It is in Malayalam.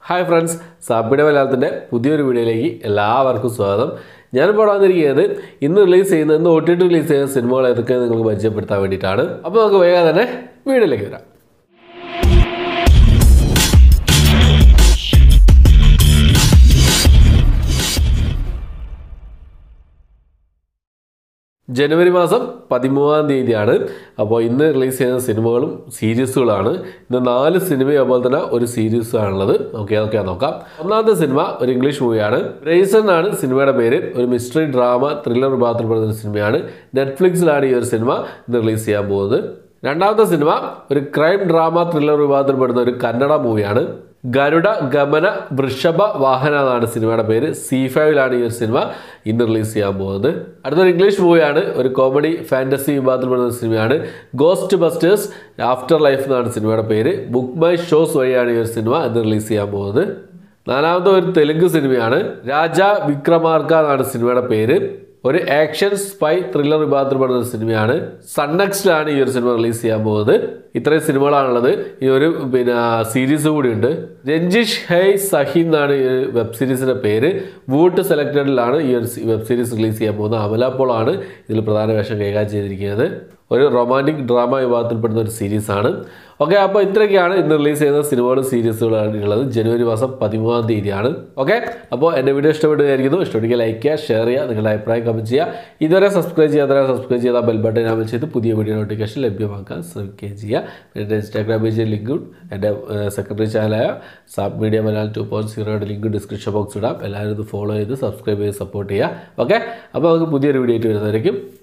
ഹായ് ഫ്രണ്ട്സ് സാപ്പിയുടെ മലയാളത്തിൻ്റെ പുതിയൊരു വീഡിയോയിലേക്ക് എല്ലാവർക്കും സ്വാഗതം ഞാനിപ്പോൾ വന്നിരിക്കുന്നത് ഇന്ന് റിലീസ് ചെയ്യുന്ന ഇന്ന് ഒ ടി ടി റിലീസ് ചെയ്യുന്ന സിനിമകൾ ഏതൊക്കെ നിങ്ങൾക്ക് പരിചയപ്പെടുത്താൻ വേണ്ടിയിട്ടാണ് അപ്പോൾ നമുക്ക് വേഗം തന്നെ വീഡിയോയിലേക്ക് വരാം ജനുവരി മാസം പതിമൂന്നാം തീയതിയാണ് അപ്പോൾ ഇന്ന് റിലീസ് ചെയ്യുന്ന സിനിമകളും സീരീസുകളാണ് ഇന്ന് നാല് സിനിമയും അതുപോലെ തന്നെ ഒരു സീരീസും ആണുള്ളത് ഓക്കെ അതൊക്കെ നോക്കാം ഒന്നാമത്തെ സിനിമ ഒരു ഇംഗ്ലീഷ് മൂവിയാണ് ബ്രേസൺ എന്നാണ് സിനിമയുടെ പേര് ഒരു മിസ്റ്ററി ഡ്രാമ ത്രില്ലർ വിഭാഗത്തിൽപ്പെടുന്ന ഒരു സിനിമയാണ് നെറ്റ്ഫ്ലിക്സിലാണ് ഈ ഒരു സിനിമ ഇന്ന് റിലീസ് ചെയ്യാൻ പോകുന്നത് രണ്ടാമത്തെ സിനിമ ഒരു ക്രൈം ഡ്രാമ ത്രില്ലർ വിഭാഗത്തിൽപ്പെടുന്ന ഒരു കന്നഡ മൂവിയാണ് ഗരുഡ ഗമന വൃഷഭ വാഹന എന്നാണ് സിനിമയുടെ പേര് സി ഫൈവിലാണ് ഈ ഒരു സിനിമ ഇന്ന് റിലീസ് ചെയ്യാൻ പോകുന്നത് അടുത്തൊരു ഇംഗ്ലീഷ് മൂവിയാണ് ഒരു കോമഡി ഫാൻറ്റസി വിഭാഗത്തിൽപ്പെടുന്ന ഒരു സിനിമയാണ് ഗോസ്റ്റ് ബസ്റ്റേഴ്സ് ആഫ്റ്റർ ലൈഫ് എന്നാണ് സിനിമയുടെ പേര് ബുക്ക് മൈ ഷോസ് വഴിയാണ് ഈ ഒരു സിനിമ ഇന്ന് റിലീസ് ചെയ്യാൻ പോകുന്നത് നാലാമത്തെ ഒരു തെലുങ്ക് സിനിമയാണ് രാജ വിക്രമാർക്ക എന്നാണ് സിനിമയുടെ പേര് ഒരു ആക്ഷൻ സ്പൈ ത്രില്ലർ വിഭാഗത്തിൽപ്പെടുന്ന ഒരു സിനിമയാണ് സൺനെക്സ്റ്റിലാണ് ഈ ഒരു സിനിമ റിലീസ് ചെയ്യാൻ പോകുന്നത് ഇത്രയും സിനിമകളാണുള്ളത് ഈ ഒരു പിന്നെ സീരീസ് കൂടിയുണ്ട് രഞ്ജിഷ് ഹൈ സഹിൻ എന്നാണ് ഈ വെബ് സീരീസിൻ്റെ പേര് വൂട്ട് സെലക്റ്റഡിലാണ് ഈ ഒരു വെബ് സീരീസ് റിലീസ് ചെയ്യാൻ പോകുന്നത് അമല പോളാണ് ഇതിൽ പ്രധാന വേഷം കൈകാര്യം ചെയ്തിരിക്കുന്നത് ഒരു റൊമാൻറ്റിക് ഡ്രാമ വിഭാഗത്തിൽപ്പെടുന്ന ഒരു സീരീസാണ് ഓക്കെ അപ്പോൾ ഇത്രയൊക്കെയാണ് ഇന്ന് റിലീസ് ചെയ്യുന്ന സിനിമകളും സീരീസുകളാണ് ഉള്ളത് ജനുവരി മാസം പതിമൂന്നാം തീയതിയാണ് ഓക്കെ അപ്പോൾ എൻ്റെ വീഡിയോ ഇഷ്ടപ്പെടുകയായിരിക്കുന്നു ഇഷ്ടപ്പെടുക ലൈക്ക് ചെയ്യുക ഷെയർ ചെയ്യുക നിങ്ങളുടെ അഭിപ്രായം കമൻറ്റ് ചെയ്യുക ഇതുവരെ സബ്സ്ക്രൈബ് ചെയ്യാത്തവരെ സബ്സ്ക്രൈബ് ചെയ്താൽ ബെൽ ബട്ടൺ അമൽ ചെയ്ത് പുതിയ വീഡിയോ നോട്ടിഫിക്കേഷൻ ലഭ്യമാക്കാൻ ശ്രമിക്കുകയും ചെയ്യുക എൻ്റെ ഇൻസ്റ്റാഗ്രാം പേജിൽ ലിങ്കും എൻ്റെ സെക്കൻഡറി ചാനലായ സാബ് മീഡിയ മലയാളം ടു പോയിൻറ്റ് സീറോയുടെ ലിങ്ക് ഡിസ്ക്രിപ്ഷൻ ബോക്സ് ഇടാം എല്ലാവരും ഇത് ഫോളോ ചെയ്ത് സബ്സ്ക്രൈബ് ചെയ്ത് സപ്പോർട്ട് ചെയ്യുക ഓക്കെ അപ്പോൾ നമുക്ക് പുതിയൊരു വീഡിയോ ആയിട്ട് വരുന്നതായിരിക്കും